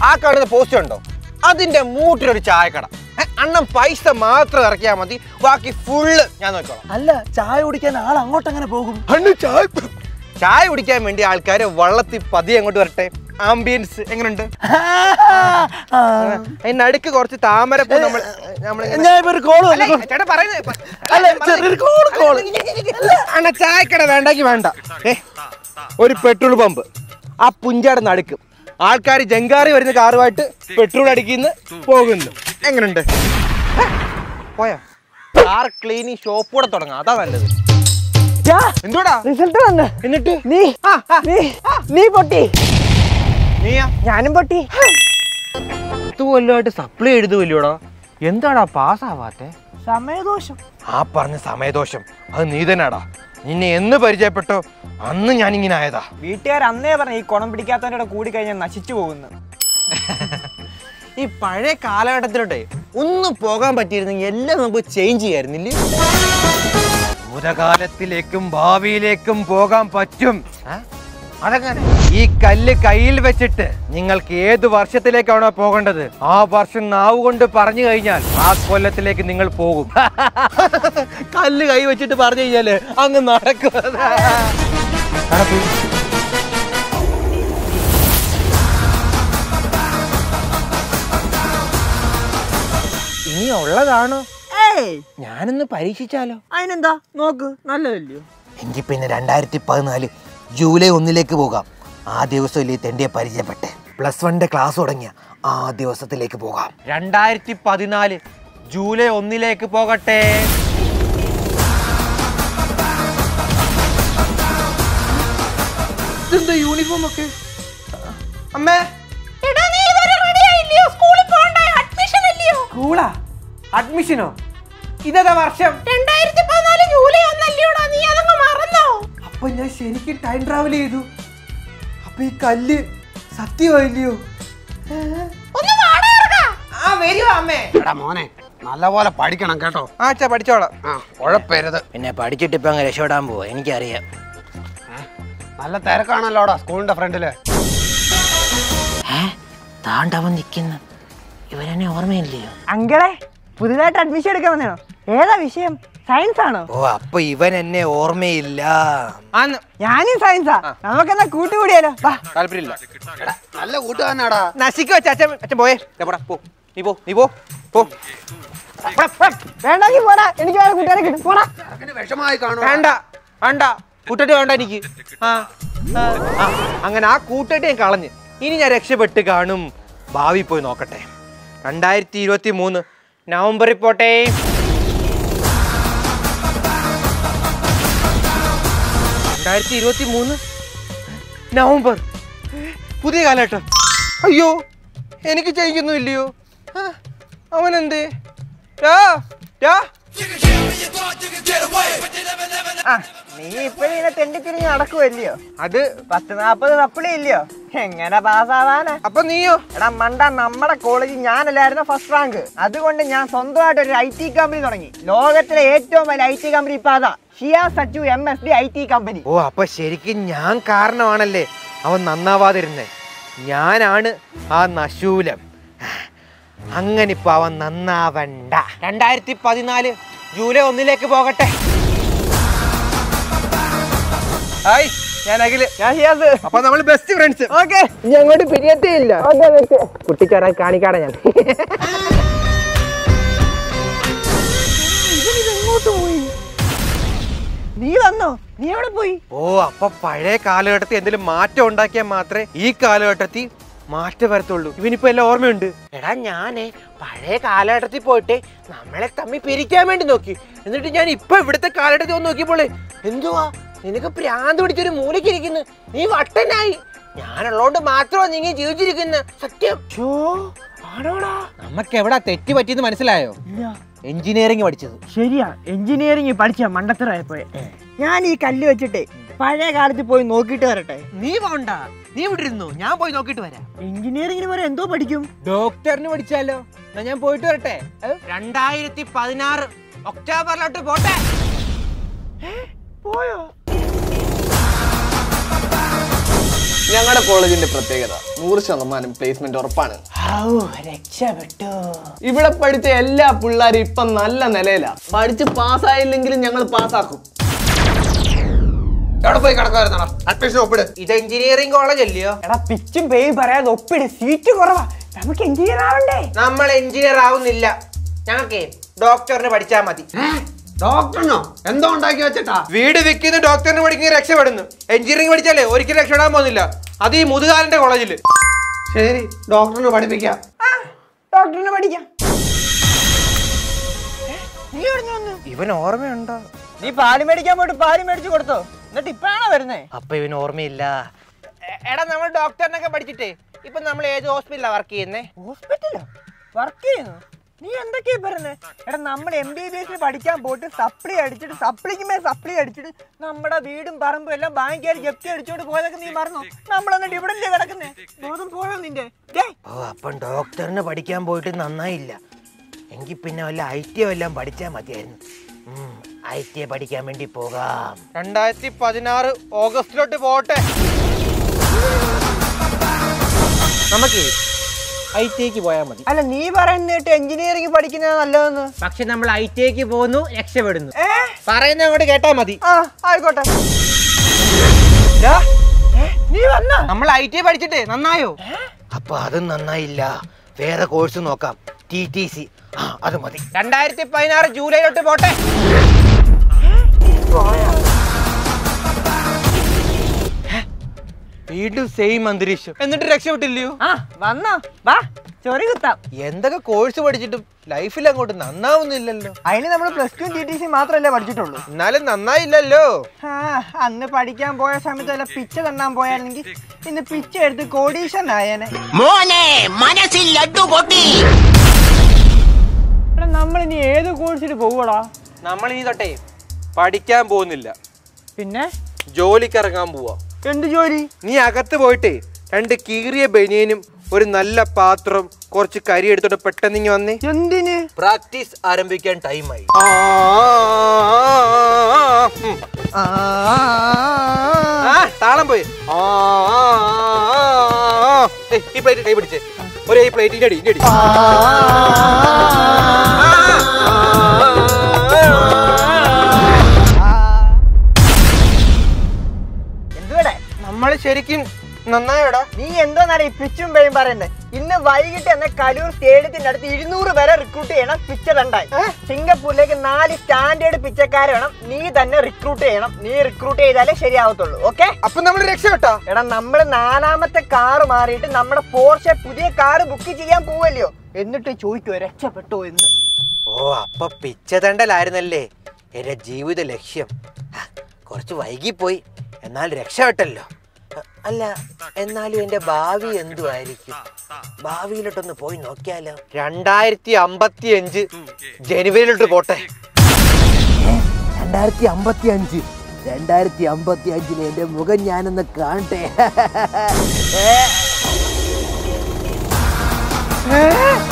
ആ കാണുന്ന പോസ്റ്റ് ഉണ്ടോ അതിന്റെ മൂട്ടിലൊരു ചായക്കട ഏ, അണ്ണൻ പൈസ മാത്രം ഇറക്കിയാൽ മതി ബാക്കി ഫുള്ള് ഞാൻ നോക്കിക്കോളാം അല്ല ചായ കുടിക്കാൻ ആൾ അങ്ങോട്ട് എങ്ങനെ പോകും അണ്ണൻ ചായ ചായ കുടിക്കാൻ വേണ്ടി ആൾക്കാർ വള്ളത്തിൽ പതിയെ അങ്ങോട്ട് വരട്ടെ ആംബിയൻസ് എങ്ങനെയുണ്ട് അതിന്റെ അടുക്ക് കുറച്ച് താമരപ്പൂ നമ്മൾ നമ്മൾ ഞാൻ ഇപ്പൊ ഒരു കോള് അല്ല, ചേട്ടാ പറയുന്നത് പ- അല്ല, ചെറിയൊരു കോള്, കോള്. അണ്ണ ചായക്കട വേണ്ടെങ്കി വേണ്ട ഏ ഒരു പെട്രോൾ പമ്പ് ആ പുഞ്ചയുടെ നടുക്ക് ആൾക്കാർ ജങ്കാറി വരുന്ന കാറുമായിട്ട് പെട്രോൾ അടിക്കുന്നു പോകുന്നു എങ്ങനുണ്ട് ഏ, പോയാ കാർ ക്ലീനിങ് ഷോപ്പ് കൂടെ തുടങ്ങാം അതാ നല്ലത് എന്തുവാടാ റിസൾട്ട് വന്ന് എന്നിട്ട് നീ ആ, ആ, നീ നീ പൊട്ടി നീയാ ഞാനും പൊട്ടി പത്ത് കൊല്ലമായിട്ട് സപ്ലൈ എഴുതുമല്ലോടാ എന്താടാ പാസ്സാവാത്തെ സമയദോഷം ആ പറഞ്ഞ സമയദോഷം അത് നീ തന്നെയാടാ നിന്നെ എന്ന് പരിചയപ്പെട്ടോ അന്ന് ഞാനിങ്ങനെ ആയതാ വീട്ടുകാർ അന്നേ പറഞ്ഞു ഈ കുണം പിടിക്കാത്തവരുടെ കൂടി കഴിഞ്ഞാൽ നശിച്ചു പോകുന്നു ഈ പഴയ കാലഘട്ടത്തിലോട്ടെ ഒന്നും പോകാൻ പറ്റിയിരുന്നെങ്കിൽ എല്ലാം നമുക്ക് ചേഞ്ച് ചെയ്യായിരുന്നില്ലേ ഭൂതകാലത്തിലേക്കും ഭാവിയിലേക്കും പോകാൻ പറ്റും ആ? അതെങ്ങനെ ഈ കല്ല് കയ്യിൽ വെച്ചിട്ട് നിങ്ങൾക്ക് ഏത് വർഷത്തിലേക്കാണോ പോകേണ്ടത് ആ വർഷം നാവ് കൊണ്ട് പറഞ്ഞു കഴിഞ്ഞാൽ ആ കൊല്ലത്തിലേക്ക് നിങ്ങൾ പോകും കല്ല് കൈ വെച്ചിട്ട് പറഞ്ഞു കഴിഞ്ഞാല് അങ്ങ് നടക്കും നടക്കും ഇനി ഉള്ളതാണോ ഏയ് ഞാനൊന്ന് പരീക്ഷിച്ചാലോ അതിനെന്താ നോക്ക് നല്ലതല്ലയോ എങ്കിൽ പിന്നെ രണ്ടായിരത്തി പതിനാല് ജൂലൈ ഒന്നിലേക്ക് പോകാം ആ ദിവസമല്ലേ തെണ്ടിയെ പരിചയപ്പെട്ടെ പ്ലസ് വണ്ണിന്റെ ക്ലാസ് തുടങ്ങിയ ആ ദിവസത്തിലേക്ക് പോകാം രണ്ടായിരത്തി പതിനാല് ജൂലൈ ഒന്നിലേക്ക് പോകട്ടെ ഇതെന്താ യൂണിഫോം ഒക്കെ അമ്മേ സ്കൂളാ അഡ്മിഷനോ ഇതേതാ വർഷം അപ്പൊ ഞാൻ ശരിക്കും ടൈം ട്രാവൽ ചെയ്തു അപ്പൊ ഈ കല്ല് സത്യമായില്ലയോ ആ വരുവോ അമ്മേ എടാ മോനെ നല്ലപോലെ പഠിക്കണം കേട്ടോ ആ അച്ഛാ പഠിച്ചോളാം ആ ഉഴപ്പരുത് പിന്നെ പഠിച്ചിട്ട് ഇപ്പൊ അങ്ങ് രക്ഷപ്പെടാൻ പോവാ എനിക്കറിയാം നല്ല തിരക്കാണല്ലോടാ സ്കൂളിന്റെ ഫ്രണ്ടില് താണ്ടവൻ നിൽക്കുന്ന ഇവരെന്നെ ഓർമ്മയില്ലയോ അങ്കിളെ പുതുതായിട്ട് അഡ്മിഷൻ എടുക്കാൻ വന്നോ ഏതാ വിഷയം സയൻസ് ആണോ ഓ അപ്പൊ ഇവൻ എന്നെ ഓർമ്മയില്ല ഞാനും സയൻസാ നമുക്കെന്നാ കൂട്ടുകൂടിയാലോ വാ താല്പര്യമില്ല നല്ല കൂട്ടുകാരനാടാ നശിക്കോ അച്ഛൻ അച്ഛൻ പോയേ ദേ പോടാ, പോ നീ പോ നീ പോ പോ പോടാ, പോടാ. വേണ്ടെങ്കിൽ പോടാ എനിക്ക് വേറെ കൂട്ടുകാരെ കിട്ടും പോടാ ചെറുക്കന് വിഷമായി കാണും വേണ്ട വേണ്ട കൂട്ടട്ടി വേണ്ട എനിക്ക് ആ ആ, ആ, അങ്ങനെ ആ കൂട്ടട്ടി ഞാൻ കളഞ്ഞ് ഇനി ഞാൻ രക്ഷപ്പെട്ട് കാണും ഭാവി പോയി നോക്കട്ടെ രണ്ടായിരത്തി ഇരുപത്തി മൂന്ന് നവംബറിൽ പോട്ടെ രണ്ടായിരത്തി ഇരുപത്തി മൂന്ന് നവംബർ പുതിയ കാലഘട്ടം അയ്യോ എനിക്ക് ചെയ്യിക്കൊന്നും ഇല്ലയോ ആ, അവനെന്തേ രാ രാ ആ നീ ഇപ്പൊ ഇങ്ങനെ തെണ്ടി തിരിഞ്ഞ് നടക്കുവല്ലയോ അത് പത്ത് നാപ്പത് സപ്ലി ഇല്ലയോ എങ്ങനെ പാസ്സാവാനാ അപ്പൊ നീയോ എടാ മണ്ട നമ്മുടെ കോളേജിൽ ഞാനല്ലായിരുന്നു ഫസ്റ്റ് റാങ്ക് അതുകൊണ്ട് ഞാൻ സ്വന്തമായിട്ട് ഒരു ഐ ടി കമ്പനി തുടങ്ങി ലോകത്തിലെ ഏറ്റവും വലിയ ഐ ടി കമ്പനി ഇപ്പൊ അതാ ഷിയ സച്ചു M S D I T company ഓ അപ്പൊ ശരിക്കും ഞാൻ കാരണമാണല്ലേ അവൻ നന്നാവാതിരുന്നേ ഞാനാണ് ആ നശൂലം അങ്ങനെ ഇപ്പൊ അവൻ നന്നാവണ്ട രണ്ടായിരത്തി പതിനാല് ജൂലൈ ഒന്നിലേക്ക് പോകട്ടെ ഹായ് ഞാൻ അഖില് ഞാൻ ഷിയാസ് അപ്പൊ നമ്മൾ ബെസ്റ്റ് ഫ്രണ്ട്സ് ഓക്കെ ഇനി അങ്ങോട്ട് പിരിയത്തേ ഇല്ല കുട്ടിക്കാരാൻ കാണിക്കാടാ ഞാൻ നീ വന്നോ നീ എവിടെ പോയി ഓ അപ്പൊ പഴയ കാലഘട്ടത്തിൽ എന്തെങ്കിലും മാറ്റം ഉണ്ടാക്കിയാൽ മാത്രമേ ഈ കാലഘട്ടത്തിൽ മാറ്റം വരത്തുള്ളൂ ഇവനിപ്പോ എല്ലാം ഓർമ്മയുണ്ട് എടാ ഞാനേ പഴയ കാലഘട്ടത്തിൽ പോയിട്ട് നമ്മളെ തമ്മിൽ പിരിക്കാൻ വേണ്ടി നോക്കി എന്നിട്ട് ഞാൻ ഇപ്പൊ ഇവിടുത്തെ കാലഘട്ടത്തിൽ ഒന്ന് നോക്കിയപ്പോൾ എന്തുവാ നിനക്ക് പ്രാന്ത് പിടിച്ചൊരു മൂലയ്ക്ക് ഇരിക്കുന്നു നീ വട്ടനായി ഞാനുള്ളോണ്ട് മാത്രമോ നീ ഇങ്ങനെ ജീവിച്ചിരിക്കുന്ന സത്യം ആണോടാ നമുക്ക് എവിടാ തെറ്റ് പറ്റിയെന്ന് മനസ്സിലായോ എഞ്ചിനീയറിംഗ് പഠിച്ചത് ശരിയാ എഞ്ചിനീയറിംഗ് പഠിച്ച മണ്ടത്തരായപ്പോയെ ഞാൻ ഈ കല്ല് വെച്ചിട്ടേ പഴയ കാലത്ത് പോയി നോക്കിയിട്ട് വരട്ടെ നീ പോണ്ട നീ ഇവിടെ ഇരുന്നു ഞാൻ പോയി നോക്കിയിട്ട് വരാം എഞ്ചിനീയറിംഗിന് വരെ എന്തോ പഠിക്കും ഡോക്ടറിന് പഠിച്ചാലോ എന്നാ ഞാൻ പോയിട്ട് വരട്ടെ രണ്ടായിരത്തി പതിനാറ് ഒക്ടോബറിലോട്ട് പോട്ടെ പോയോ ഞങ്ങളുടെ കോളേജിന്റെ പ്രത്യേകത നൂറ് ശതമാനം പ്ലേസ്മെന്റ് ഉറപ്പാണ് രക്ഷപ്പെട്ടു ഇവിടെ പഠിച്ച എല്ലാ പിള്ളേരും ഇപ്പം നല്ല നിലയിലാ പഠിച്ച് പാസ്സായില്ലെങ്കിലും ഞങ്ങൾ പാസ്സാക്കും എവിടെ പോയി കിടക്കുമായിരുന്നടാ അഡ്മിഷൻ ഒപ്പിട് ഇത് എഞ്ചിനീയറിംഗ് കോളേജ് അല്ലയോ എടാ പിച്ചും പേയും പറയാതെ ഒപ്പിട് സീറ്റ് കുറവാ നമുക്ക് എഞ്ചിനീയർ ആവണ്ടേ നമ്മൾ എഞ്ചിനീയർ ആവുന്നില്ല ഞങ്ങൾക്ക് ഡോക്ടറിന് പഠിച്ചാൽ മതി ഡോക്ടറിനോ എന്തോ ഉണ്ടാക്കി വെച്ചിട്ടാ വീട് വിൽക്കുന്ന ഡോക്ടറിന് പഠിക്കുന്ന രക്ഷപ്പെടുന്നു എഞ്ചിനീയറിംഗ് പഠിച്ചാലേ ഒരിക്കലും രക്ഷപ്പെടാൻ പോകുന്നില്ല അത് ഈ മുതുകാലിന്റെ കോളേജിൽ ശരി ഡോക്ടറിന് പഠിപ്പിക്കാം ഡോക്ടറിന് പഠിക്കാം ഏ, നീ എവിടുന്ന് വന്നു ഇവൻ ഓർമ്മയുണ്ടോ നീ പാല് മേടിക്കാൻ പോയിട്ട് പാല് മേടിച്ചു കൊടുത്തോ എന്നിട്ട് ഇപ്പഴാണോ വരുന്നേ അപ്പൊ ഇവന് ഓർമ്മയില്ല എ- എടാ നമ്മൾ ഡോക്ടറിനൊക്കെ പഠിച്ചിട്ടേ ഇപ്പൊ നമ്മൾ ഏത് ഹോസ്പിറ്റലാ വർക്ക് ചെയ്യുന്നേ ഹോസ്പിറ്റലോ വർക്ക് ചെയ്യുന്നു നീ എന്തൊക്കെയാ പറയുന്നത് എടാ നമ്മൾ എം ബി ബി എസിൽ പഠിക്കാൻ പോയിട്ട് സപ്ലി അടിച്ചിട്ട് സപ്ലിക്ക് മേൽ സപ്ലി അടിച്ചിട്ട് നമ്മുടെ വീടും പറമ്പും എല്ലാം ബാങ്കുകാർ ജപ്തി അടിച്ചോണ്ട് പോയതൊക്കെ നീ മറന്നു നമ്മൾ എന്നിട്ട് ഇവിടെ അല്ലേ കിടക്കുന്നേ ബോധം പോയോ നിന്റെ ഡേ ഓ അപ്പം ഡോക്ടറിന് പഠിക്കാൻ പോയിട്ട് നന്നായില്ല എങ്കിൽ പിന്നെ വല്ല ഐ ടി എല്ലാം പഠിച്ചാൽ മതിയായിരുന്നു ഐ ടി പഠിക്കാൻ വേണ്ടി പോകാം രണ്ടായിരത്തി പതിനാറ് ഓഗസ്റ്റിലോട്ട് പോട്ടെ നമുക്ക് ഐ ടിക്ക് പോയാൽ മതി അല്ല നീ പറയുന്നിട്ട് എഞ്ചിനീയറിംഗ് പഠിക്കുന്നത് നല്ലതെന്ന് പക്ഷെ നമ്മൾ ഐ ടിക്ക് പോകുന്നു രക്ഷപ്പെടുന്നു ഏ പറയുന്ന അങ്ങോട്ട് കേട്ടാ മതി ആ ആയിക്കോട്ടെ ഏ, നീ വന്ന നമ്മൾ ഐ ടി പഠിച്ചിട്ടേ നന്നായോ അപ്പൊ അതും നന്നായില്ല വേറെ കോഴ്സ് നോക്കാം ടി ടി സി ആ അത് മതി രണ്ടായിരത്തി പതിനാറ് ജൂലൈയിലോട്ട് പോട്ടെ വീണ്ടും സെയിം അന്തരീക്ഷം എന്നിട്ട് രക്ഷപ്പെട്ടില്ലയോ ആ വന്നോ വാ ചൊറി കുത്താം എന്തൊക്കെ കോഴ്സ് പഠിച്ചിട്ടും ലൈഫിൽ അങ്ങോട്ട് നന്നാവുന്നില്ലല്ലോ അതിന് നമ്മൾ plus two T T C മാത്രമല്ലേ പഠിച്ചിട്ടുള്ളൂ എന്നാലും നന്നായില്ലല്ലോ ആ, അന്ന് പഠിക്കാൻ പോയ സമയത്ത് വല്ല പിച്ച തന്നാൻ പോയായിരുന്നെങ്കിൽ ഇന്ന് പിച്ച എടുത്ത് കോടീശ്വരൻ ആയേനെ മോനെ മനസ്സിൽ ലഡ്ഡു പൊട്ടി നമ്മൾ ഇനി ഏത് കോഴ്സിന് പോവടാ നമ്മൾ ഇനി തൊട്ടേ പഠിക്കാൻ പോകുന്നില്ല പിന്നെ ജോലിക്ക് ഇറങ്ങാൻ പോവാ എന്ത് ജോലി നീ അകത്ത് പോയിട്ട് രണ്ട് കീറിയ ബനിയനും ഒരു നല്ല പാത്രം കുറച്ച് കരി എടുത്തോണ്ട് പെട്ടെന്ന് ഇങ്ങ് വന്നേ എന്തിന് പ്രാക്ടീസ് ആരംഭിക്കാൻ ടൈമായി താളം പോയി ആ, ആ, ആ, ആ. ഏയ്, ഈ പ്ലേറ്റ് കൈ പിടിച്ചേ ഒരു ഈ പ്ലേറ്റിന്റെ അടി ഇന്റെ അടി എന്തുവേടെ നമ്മൾ ശരിക്കും നന്നായോടാ നീ എന്തോന്നാണ് ഈ പിച്ചും പേയും പറയുന്നത് ഇന്ന് വൈകിട്ട് എന്നെ കലൂർ സ്റ്റേഡിയത്തിന്റെ അടുത്ത് ഇരുന്നൂറ് പേരെ റിക്രൂട്ട് ചെയ്യണം പിച്ച രണ്ടായി സിംഗപ്പൂരിലേക്ക് നാല് സ്റ്റാൻഡേർഡ് പിച്ചക്കാരെ വേണം നീ തന്നെ റിക്രൂട്ട് ചെയ്യണം നീ റിക്രൂട്ട് ചെയ്താലേ ശരിയാവത്തുള്ളൂ ഓക്കെ അപ്പൊ നമ്മൾ രക്ഷപ്പെട്ടോ എടാ നമ്മൾ നാലാമത്തെ കാറ് മാറിയിട്ട് നമ്മുടെ പോർഷെ പുതിയ കാറ് ബുക്ക് ചെയ്യാൻ പോവല്ലയോ എന്നിട്ട് ചോദിക്കുവോ രക്ഷപ്പെട്ടോ എന്ന് ഓ അപ്പൊ പിച്ചതണ്ടലായിരുന്നല്ലേ എന്റെ ജീവിത ലക്ഷ്യം ഹ, കുറച്ച് വൈകിപ്പോയി എന്നാൽ രക്ഷപ്പെട്ടല്ലോ അ- അല്ല എന്നാലും എന്റെ ഭാവി എന്തുമായിരിക്കും ഭാവിയിലോട്ടൊന്ന് പോയി നോക്കിയാലോ രണ്ടായിരത്തി അമ്പത്തി അഞ്ച് ജനുവരിയിലോട്ട് പോട്ടെ രണ്ടായിരത്തി അമ്പത്തി അഞ്ച് രണ്ടായിരത്തി അമ്പത്തി അഞ്ചില് എന്റെ മുഖം ഞാനൊന്ന് കാണട്ടെ ഏ?